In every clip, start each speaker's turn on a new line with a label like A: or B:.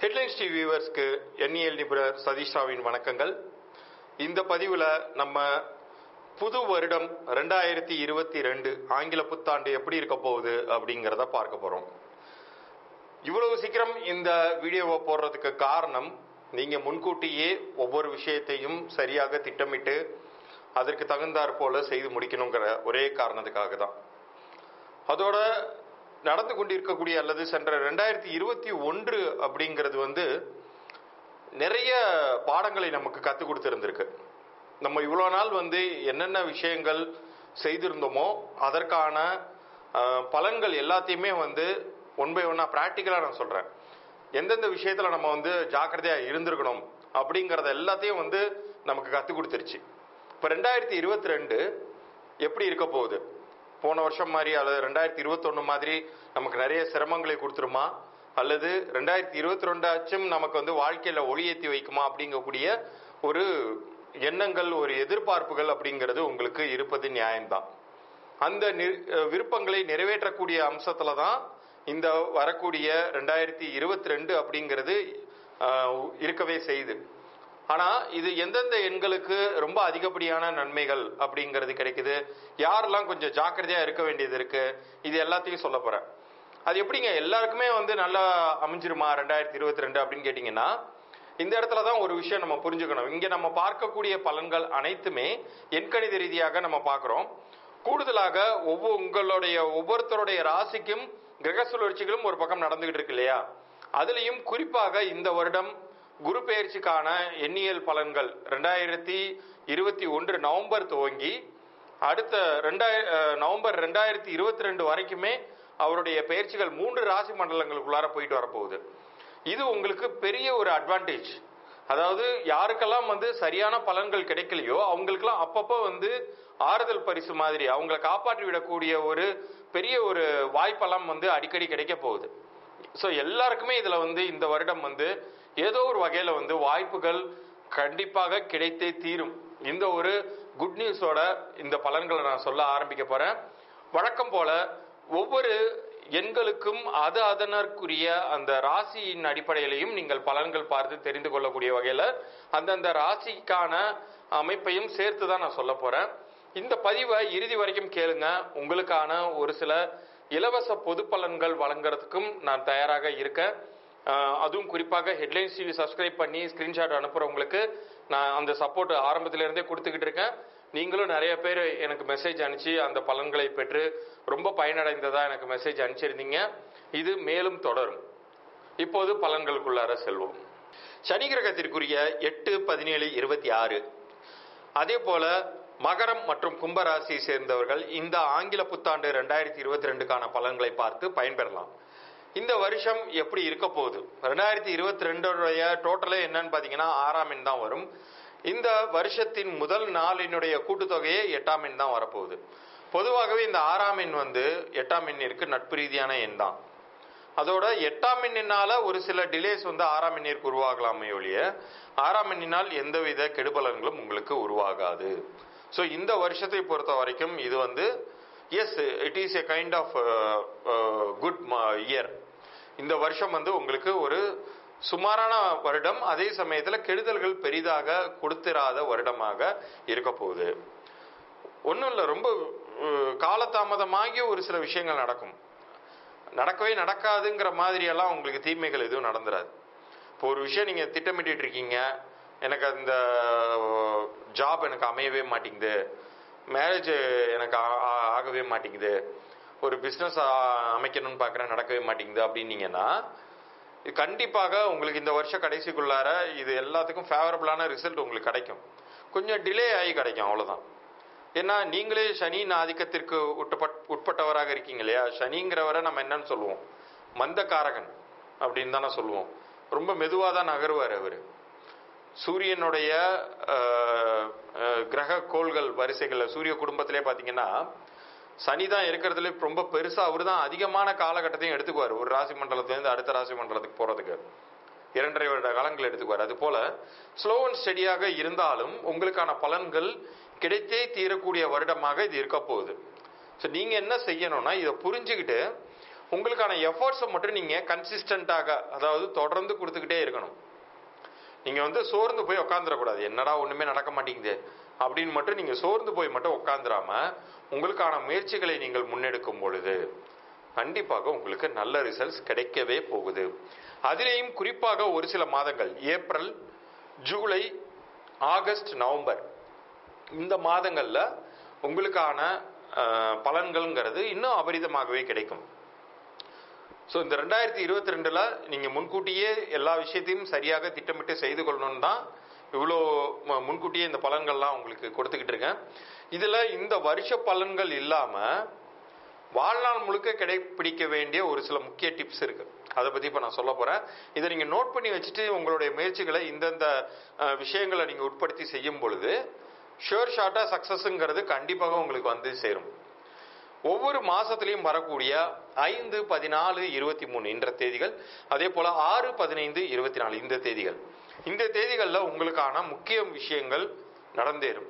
A: headlines TV வியூவர்ஸ்க்கு எண்ணியல் நிபுணர் சதீஷாவின் வணக்கங்கள் இந்த பதிவில் நம்ம புது வருடம் ரெண்டாயிரத்தி இருபத்தி ரெண்டு ஆங்கில புத்தாண்டு எப்படி இருக்க போகுது அப்படிங்கிறத பார்க்க போகிறோம் இவ்வளவு சீக்கிரம் இந்த வீடியோவை போடுறதுக்கு காரணம் நீங்க முன்கூட்டியே ஒவ்வொரு விஷயத்தையும் சரியாக திட்டமிட்டு அதற்கு தகுந்தாற் போல செய்து முடிக்கணுங்கிற ஒரே காரணத்துக்காக தான் அதோட நடந்து கொண்டிருக்கக்கூடிய அல்லது சென்ற ரெண்டாயிரத்தி இருபத்தி ஒன்று அப்படிங்கிறது வந்து நிறைய பாடங்களை நமக்கு கற்றுக் கொடுத்துருந்துருக்கு நம்ம இவ்வளோ நாள் வந்து என்னென்ன விஷயங்கள் செய்திருந்தோமோ அதற்கான அஹ், பலன்கள் எல்லாத்தையுமே வந்து ஒன் பை ஒன்னாக ப்ராக்டிக்கலாக நான் சொல்கிறேன் எந்தெந்த விஷயத்தில் நம்ம வந்து ஜாக்கிரதையாக இருந்திருக்கணும் அப்படிங்கிறத எல்லாத்தையும் வந்து நமக்கு கற்றுக் கொடுத்துருச்சு இப்போ ரெண்டாயிரத்தி இருபத்தி ரெண்டு எப்படி இருக்க போகுது போன வருஷம் மாதிரி அல்லது ரெண்டாயிரத்தி இருபத்தொன்று மாதிரி நமக்கு நிறைய சிரமங்களை கொடுத்துருமா அல்லது ரெண்டாயிரத்தி இருபத்தி ரெண்டாச்சும் நமக்கு வந்து வாழ்க்கையில் ஒளியேற்றி வைக்குமா அப்படிங்கக்கூடிய ஒரு எண்ணங்கள் ஒரு எதிர்பார்ப்புகள் அப்படிங்கிறது உங்களுக்கு இருப்பது நியாயம்தான் அந்த நி- அஹ் விருப்பங்களை நிறைவேற்றக்கூடிய அம்சத்துல தான் இந்த வரக்கூடிய ரெண்டாயிரத்தி இருபத்தி ரெண்டு அப்படிங்கிறது அஹ், இருக்கவே செய்யுது ஆனா இது எந்தெந்த எண்களுக்கு ரொம்ப அதிகப்படியான நன்மைகள் அப்படிங்கிறது கிடைக்குது யாரெல்லாம் கொஞ்சம் ஜாக்கிரதையா இருக்க வேண்டியது இருக்கு இது எல்லாத்தையும் சொல்ல போறேன் அது எப்படிங்க எல்லாருக்குமே வந்து நல்லா அமைஞ்சிருமா ரெண்டாயிரத்தி இருபத்தி ரெண்டு அப்படின்னு கேட்டிங்கன்னா இந்த இடத்துல தான் ஒரு விஷயம் நம்ம புரிஞ்சுக்கணும் இங்க நம்ம பார்க்கக்கூடிய பலன்கள் அனைத்துமே எண்கணித ரீதியாக நம்ம பார்க்குறோம் கூடுதலாக ஒவ்வொரு உங்களுடைய ஒவ்வொருத்தருடைய ராசிக்கும் கிரக சுழற்சிகளும் ஒரு பக்கம் நடந்துகிட்டு இருக்கு இல்லையா அதுலேயும் குறிப்பாக இந்த வருடம் குரு பெயர்ச்சிக்கான எண்ணியல் பலன்கள் ரெண்டாயிரத்தி இருபத்தி ஒன்று நவம்பர் துவங்கி அடுத்த ரெண்டாயிர அஹ், நவம்பர் ரெண்டாயிரத்தி இருபத்தி ரெண்டு வரைக்குமே அவருடைய பயிற்சிகள் மூன்று ராசி மண்டலங்களுக்குள்ளார போயிட்டு வரப்போகுது இது உங்களுக்கு பெரிய ஒரு அட்வான்டேஜ் அதாவது யாருக்கெல்லாம் வந்து சரியான பலன்கள் கிடைக்கலையோ அவங்களுக்கெல்லாம் அப்பப்போ வந்து ஆறுதல் பரிசு மாதிரி அவங்கள காப்பாற்றி விடக்கூடிய ஒரு பெரிய ஒரு வாய்ப்பெல்லாம் வந்து அடிக்கடி கிடைக்க போகுது ஸோ எல்லாருக்குமே இதில் வந்து இந்த வருடம் வந்து ஏதோ ஒரு வகையில் வந்து வாய்ப்புகள் கண்டிப்பாக கிடைத்தே தீரும் இந்த ஒரு குட் நியூஸோட இந்த பலன்களை நான் சொல்ல ஆரம்பிக்க போகிறேன் வழக்கம் போல ஒவ்வொரு எண்களுக்கும் அது அதனற்குரிய அந்த ராசியின் அடிப்படையிலையும் நீங்கள் பலன்கள் பார்த்து தெரிந்து கொள்ளக்கூடிய வகையில் அந்தந்த ராசிக்கான அமைப்பையும் சேர்த்து தான் நான் சொல்ல போகிறேன் இந்த பதிவை இறுதி வரைக்கும் கேளுங்க உங்களுக்கான ஒரு சில இலவச பொது பலன்கள் வழங்குறதுக்கும் நான் தயாராக இருக்கேன் அஹ் அதுவும் குறிப்பாக ஹெட்லைன்ஸ் டிவி சப்ஸ்கிரைப் பண்ணி ஸ்கிரீன்ஷாட் அனுப்புறவங்களுக்கு நான் அந்த சப்போர்ட் ஆரம்பத்துல இருந்தே கொடுத்துக்கிட்டு இருக்கேன் நீங்களும் நிறைய பேர் எனக்கு மெசேஜ் அனுப்பிச்சு அந்த பலன்களை பெற்று ரொம்ப பயனடைந்ததா எனக்கு மெசேஜ் அனுப்பிச்சிருந்தீங்க இது மேலும் தொடரும் இப்போது பலன்களுக்குள்ளார செல்வோம் சனி கிரகத்திற்குரிய எட்டு பதினேழு இருபத்தி ஆறு அதே போல மகரம் மற்றும் கும்பராசியை சேர்ந்தவர்கள் இந்த ஆங்கில புத்தாண்டு ரெண்டாயிரத்தி இருபத்தி ரெண்டுக்கான பலன்களை பார்த்து பயன்பெறலாம் இந்த வருஷம் எப்படி இருக்க போகுது ரெண்டாயிரத்தி இருபத்தி ரெண்டுடைய டோட்டலே என்னன்னு பார்த்தீங்கன்னா ஆறாம் எண் தான் வரும் இந்த வருஷத்தின் முதல் நாளினுடைய கூட்டுத்தொகையே எட்டாம் எண் தான் வரப்போகுது பொதுவாகவே இந்த ஆறாம் எண் வந்து எட்டாம் எண்ணிற்கு நட்பு ரீதியான எண் தான் அதோட எட்டாம் எண்ணினால ஒரு சில டிலேஸ் வந்து ஆறாம் எண்ணிற்கு உருவாகலாமே ஒழிய ஆறாம் எண்ணினால் எந்தவித கெடுபலன்களும் உங்களுக்கு உருவாகாது ஸோ இந்த வருஷத்தை பொறுத்த வரைக்கும் இது வந்து yes it is a kind of good year இந்த வருஷம் வந்து உங்களுக்கு ஒரு சுமாரான வருடம் அதே சமயத்தில் கெடுதல்கள் பெரிதாக கொடுத்திராத வருடமாக இருக்க போகுது ஒன்றும் இல்லை ரொம்ப அஹ், காலதாமதமாகி ஒரு சில விஷயங்கள் நடக்கும் நடக்கவே நடக்காதுங்கிற மாதிரியெல்லாம் உங்களுக்கு தீமைகள் எதுவும் நடந்துராது இப்போ ஒரு விஷயம் நீங்கள் திட்டமிட்டு இருக்கீங்க எனக்கு அந்த ஜாப் எனக்கு அமையவே மாட்டேங்குது மேரேஜ் எனக்கு ஆ- ஆ- ஆகவே மாட்டேங்குது ஒரு பிஸ்னஸ் அமைக்கணும்னு பார்க்குறேன் நடக்கவே மாட்டேங்குது அப்படின்னீங்கன்னா இது கண்டிப்பாக உங்களுக்கு இந்த வருஷ கடைசிக்குள்ளார இது எல்லாத்துக்கும் ஃபேவரபிளான ரிசல்ட் உங்களுக்கு கிடைக்கும் கொஞ்சம் டிலே ஆகி கிடைக்கும் அவ்வளவுதான் ஏன்னா நீங்களே சனியின் ஆதிக்கத்திற்கு உட்பட் உட்பட்டவராக இருக்கீங்க இல்லையா சனிங்கிறவரை நம்ம என்னன்னு சொல்லுவோம் மந்தகாரகன் அப்படின்னு தானே சொல்லுவோம் ரொம்ப மெதுவாக தான் நகருவார் அவர் சூரியனுடைய அஹ், அஹ், கிரக கோள்கள் வரிசைகளில் சூரிய குடும்பத்திலே பார்த்தீங்கன்னா சனி தான் இருக்கிறதுல ரொம்ப பெருசா அவர் தான் அதிகமான காலகட்டத்தையும் எடுத்துக்குவார் ஒரு ராசி மண்டலத்திலேருந்து அடுத்த ராசி மண்டலத்துக்கு போறதுக்கு இரண்டரை வருட காலங்கள் எடுத்துக்குவார் அது போல ஸ்லோ அண்ட் ஸ்டெடியாக இருந்தாலும் உங்களுக்கான பலன்கள் கிடைத்தே தீரக்கூடிய வருடமாக இது இருக்க போகுது ஸோ நீங்க என்ன செய்யணும்னா இதை புரிஞ்சுக்கிட்டு உங்களுக்கான எஃபர்ட்ஸை மட்டும் நீங்க கன்சிஸ்டண்டாக அதாவது தொடர்ந்து கொடுத்துக்கிட்டே இருக்கணும் நீங்க வந்து சோர்ந்து போய் உட்காந்துடக்கூடாது என்னடா ஒண்ணுமே நடக்க மாட்டேங்குது அப்படின்னு மட்டும் நீங்க சோர்ந்து போய் மட்டும் உட்காந்துராம உங்களுக்கான முயற்சிகளை நீங்கள் முன்னெடுக்கும் பொழுது கண்டிப்பாக உங்களுக்கு நல்ல ரிசல்ட்ஸ் கிடைக்கவே போகுது அதிலேயும் குறிப்பாக ஒரு சில மாதங்கள் ஏப்ரல் ஜூலை ஆகஸ்ட் நவம்பர் இந்த மாதங்கள்ல உங்களுக்கான அஹ், பலன்கள்ங்கிறது இன்னும் அபரிதமாகவே கிடைக்கும் ஸோ இந்த ரெண்டாயிரத்தி இருபத்தி ரெண்டுல நீங்க முன்கூட்டியே எல்லா விஷயத்தையும் சரியாக திட்டமிட்டு செய்து கொள்ளணும்னு தான் இவ்வளோ ம- முன்கூட்டியே இந்த பலன்கள்லாம் உங்களுக்கு கொடுத்துக்கிட்டு இருக்கேன் இதுல இந்த வருஷ பலன்கள் இல்லாம வாழ்நாள் முழுக்க கடைபிடிக்க வேண்டிய ஒரு சில முக்கிய டிப்ஸ் இருக்கு அதை பத்தி இப்ப நான் சொல்ல போறேன் இதை நீங்க நோட் பண்ணி வச்சுட்டு உங்களுடைய முயற்சிகளை இந்தந்த அஹ், விஷயங்களை நீங்க உட்படுத்தி செய்யும் பொழுது ஷுர் ஷார்ட்டா சக்சஸ்ங்கிறது கண்டிப்பாக உங்களுக்கு வந்து சேரும் ஒவ்வொரு மாசத்திலையும் வரக்கூடிய ஐந்து பதினாலு இருபத்தி மூணு என்ற தேதிகள் அதே போல ஆறு பதினைந்து இருபத்தி நாலு இந்த தேதிகள் இந்த தேதிகளில் உங்களுக்கான முக்கிய விஷயங்கள் நடந்தேறும்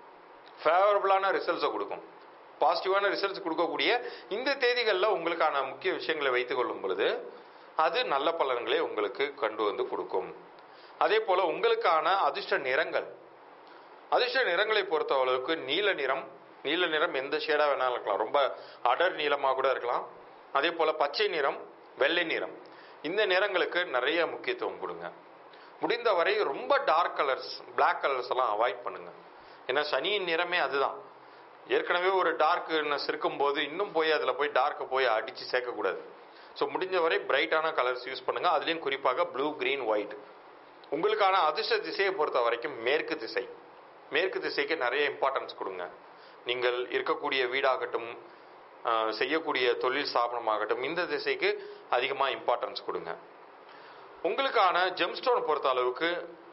A: ஃபேவரபிளான ரிசல்ட்ஸை கொடுக்கும் பாசிட்டிவான ரிசல்ட்ஸ் கொடுக்கக்கூடிய இந்த தேதிகளில் உங்களுக்கான முக்கிய விஷயங்களை வைத்துக் கொள்ளும் பொழுது அது நல்ல பலன்களை உங்களுக்கு கொண்டு வந்து கொடுக்கும் அதே போல உங்களுக்கான அதிர்ஷ்ட நிறங்கள் அதிர்ஷ்ட நிறங்களை பொறுத்த அளவுக்கு நீல நிறம் நீல நிறம் எந்த ஷேடா வேணாலும் இருக்கலாம் ரொம்ப அடர் நீளமா கூட இருக்கலாம் அதே போல பச்சை நிறம் வெள்ளை நிறம் இந்த நிறங்களுக்கு நிறைய முக்கியத்துவம் கொடுங்க முடிந்தவரை ரொம்ப டார்க் கலர்ஸ் Black கலர்ஸ் எல்லாம் அவாய்ட் பண்ணுங்க ஏன்னா சனியின் நிறமே அதுதான் ஏற்கனவே ஒரு டார்க்னஸ் இருக்கும்போது இன்னும் போய் அதில் போய் டார்க்கை போய் அடித்து சேர்க்கக்கூடாது ஸோ முடிஞ்ச வரை பிரைட்டான கலர்ஸ் யூஸ் பண்ணுங்க அதுலேயும் குறிப்பாக ப்ளூ green ஒயிட் உங்களுக்கான அதிர்ஷ்ட திசையை பொறுத்த வரைக்கும் மேற்கு திசை மேற்கு திசைக்கு நிறைய இம்பார்ட்டன்ஸ் கொடுங்க நீங்கள் இருக்கக்கூடிய வீடாகட்டும் ஆஹ், செய்யக்கூடிய தொழில் ஸ்தாபனமாகட்டும் இந்த திசைக்கு அதிகமாக இம்பார்ட்டன்ஸ் கொடுங்க உங்களுக்கான ஜெம்ஸ்டோன் பொறுத்த அளவுக்கு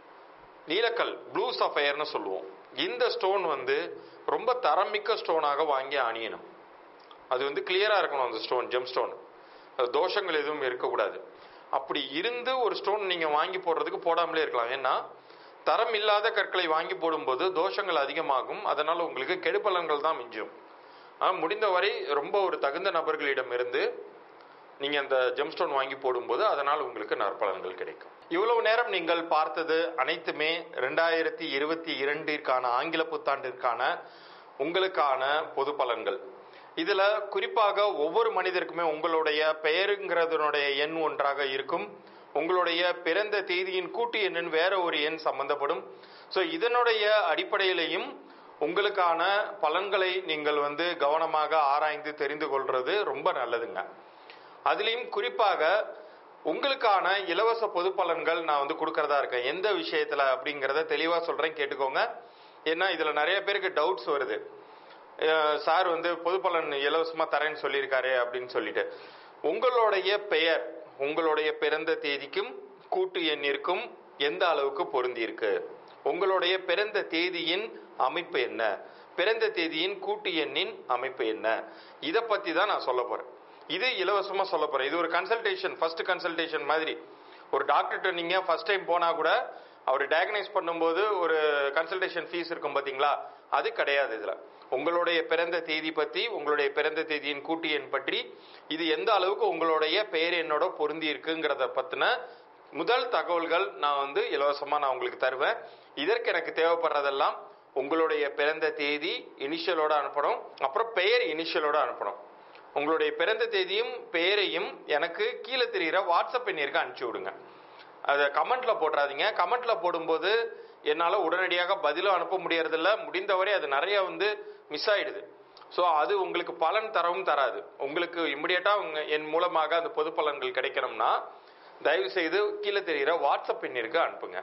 A: நீலக்கல் ப்ளூ சஃபயர்னு சொல்லுவோம் இந்த ஸ்டோன் வந்து ரொம்ப தரமிக்க ஸ்டோனாக வாங்கி அணியணும் அது வந்து கிளியரா இருக்கணும் அந்த ஸ்டோன் ஜெம் ஸ்டோன் தோஷங்கள் எதுவும் இருக்கக்கூடாது அப்படி இருந்து ஒரு ஸ்டோன் நீங்க வாங்கி போடுறதுக்கு போடாமலே இருக்கலாம் ஏன்னா தரம் இல்லாத கற்களை வாங்கி போடும்போது தோஷங்கள் அதிகமாகும் அதனால உங்களுக்கு கெடுபலன்கள் தான் மிஞ்சும் ஆனா, முடிந்தவரை ரொம்ப ஒரு தகுந்த நபர்களிடம் இருந்து நீங்க அந்த ஜெம்ஸ்டோன் வாங்கி போடும்போது அதனால் உங்களுக்கு நற்பலன்கள் கிடைக்கும் இவ்வளவு நேரம் நீங்கள் பார்த்தது அனைத்துமே ரெண்டாயிரத்தி இருபத்தி இரண்டிற்கான ஆங்கில புத்தாண்டிற்கான உங்களுக்கான பொது பலன்கள் இதுல குறிப்பாக ஒவ்வொரு மனிதருக்குமே உங்களுடைய பெயருங்கிறதனுடைய எண் ஒன்றாக இருக்கும் உங்களுடைய பிறந்த தேதியின் கூட்டு எண்ணின் வேற ஒரு எண் சம்பந்தப்படும் ஸோ இதனுடைய அடிப்படையிலையும் உங்களுக்கான பலன்களை நீங்கள் வந்து கவனமாக ஆராய்ந்து தெரிந்து கொள்றது ரொம்ப நல்லதுங்க அதுலேயும் குறிப்பாக உங்களுக்கான இலவச பொது பலன்கள் நான் வந்து கொடுக்கறதா இருக்கேன் எந்த விஷயத்துல அப்படிங்கிறத தெளிவா சொல்றேன் கேட்டுக்கோங்க ஏன்னா இதுல நிறைய பேருக்கு டவுட்ஸ் வருது அஹ் சார் வந்து பொது பலன் இலவசமா தரேன்னு சொல்லியிருக்காரு அப்படின்னு சொல்லிட்டு உங்களுடைய பெயர் உங்களுடைய பிறந்த தேதிக்கும் கூட்டு எண்ணிற்கும் எந்த அளவுக்கு பொருந்தி இருக்கு உங்களுடைய பிறந்த தேதியின் அமைப்பு என்ன பிறந்த தேதியின் கூட்டு எண்ணின் அமைப்பு என்ன இதை பத்தி தான் நான் சொல்ல போறேன் இது இலவசமா சொல்ல போறேன் இது ஒரு கன்சல்டேஷன் ஃபர்ஸ்ட் கன்சல்டேஷன் மாதிரி ஒரு டாக்டர்கிட்ட நீங்க ஃபர்ஸ்ட் டைம் போனா கூட அவர் டயக்னைஸ் பண்ணும்போது ஒரு கன்சல்டேஷன் ஃபீஸ் இருக்கும் பாத்தீங்களா அது கிடையாது இதுல உங்களுடைய பிறந்த தேதி பத்தி உங்களுடைய பிறந்த தேதியின் கூட்டு எண் பற்றி இது எந்த அளவுக்கு உங்களுடைய பெயர் எண்ணோட பொருந்தி இருக்குங்கிறத பத்தின முதல் தகவல்கள் நான் வந்து இலவசமா நான் உங்களுக்கு தருவேன் இதற்கு எனக்கு தேவைப்படுறதெல்லாம் உங்களுடைய பிறந்த தேதி இனிஷியலோட அனுப்பணும் அப்புறம் பெயர் இனிஷியலோட அனுப்பணும் உங்களுடைய பிறந்த தேதியும் பெயரையும் எனக்கு கீழே தெரிகிற வாட்ஸ்அப் எண்ணிற்கு அனுப்பிச்சி விடுங்க அதை கமெண்ட்ல போட்டுறாதீங்க கமெண்ட்ல போடும்போது என்னால் உடனடியாக பதிலும் அனுப்ப முடியறதில்ல முடிந்தவரை அது நிறைய வந்து மிஸ் ஆயிடுது ஸோ அது உங்களுக்கு பலன் தரவும் தராது உங்களுக்கு இம்மிடியட்டா உங்க என் மூலமாக அந்த பொது பலன்கள் கிடைக்கணும்னா தயவு செய்து கீழே தெரிகிற வாட்ஸ்அப் எண்ணிற்கு அனுப்புங்க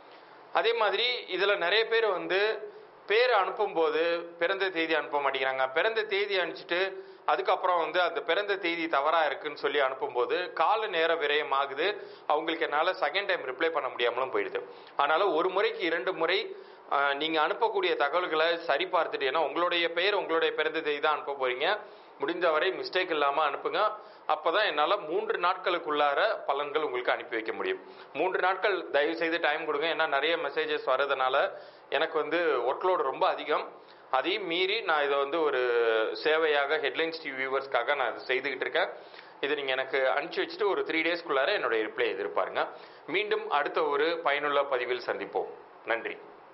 A: அதே மாதிரி இதுல நிறைய பேர் வந்து பேர் அனுப்பும்போது பிறந்த தேதி அனுப்ப மாட்டேங்கிறாங்க பிறந்த தேதி அனுப்பிச்சிட்டு அதுக்கப்புறம் வந்து அந்த பிறந்த தேதி தவறா இருக்குன்னு சொல்லி அனுப்பும்போது கால நேர விரயம் ஆகுது அவங்களுக்கு என்னால செகண்ட் டைம் ரிப்ளை பண்ண முடியாமலும் போயிடுது அதனால ஒரு முறைக்கு இரண்டு முறை ஆஹ், நீங்க அனுப்பக்கூடிய தகவல்களை சரி பார்த்துட்டு ஏன்னா உங்களுடைய பெயர் உங்களுடைய பிறந்த தேதி தான் அனுப்ப போறீங்க முடிந்தவரை மிஸ்டேக் இல்லாம அனுப்புங்க அப்பதான் என்னால மூன்று நாட்களுக்குள்ளார பலன்கள் உங்களுக்கு அனுப்பி வைக்க முடியும் மூன்று நாட்கள் தயவு செய்து டைம் கொடுங்க ஏன்னா நிறைய மெசேஜஸ் வர்றதுனால எனக்கு வந்து ஒர்க்லோடு ரொம்ப அதிகம் அதையும் மீறி நான் இதை வந்து ஒரு சேவையாக ஹெட்லைன்ஸ் டிவி வியூவர்ஸ்க்காக நான் இதை செய்துக்கிட்டு இருக்கேன் இதை நீங்கள் எனக்கு அனுப்பிச்சி வச்சுட்டு ஒரு த்ரீ டேஸ்க்குள்ளார என்னுடைய ரிப்ளை எதிர்பாருங்க மீண்டும் அடுத்த ஒரு பயனுள்ள பதிவில் சந்திப்போம் நன்றி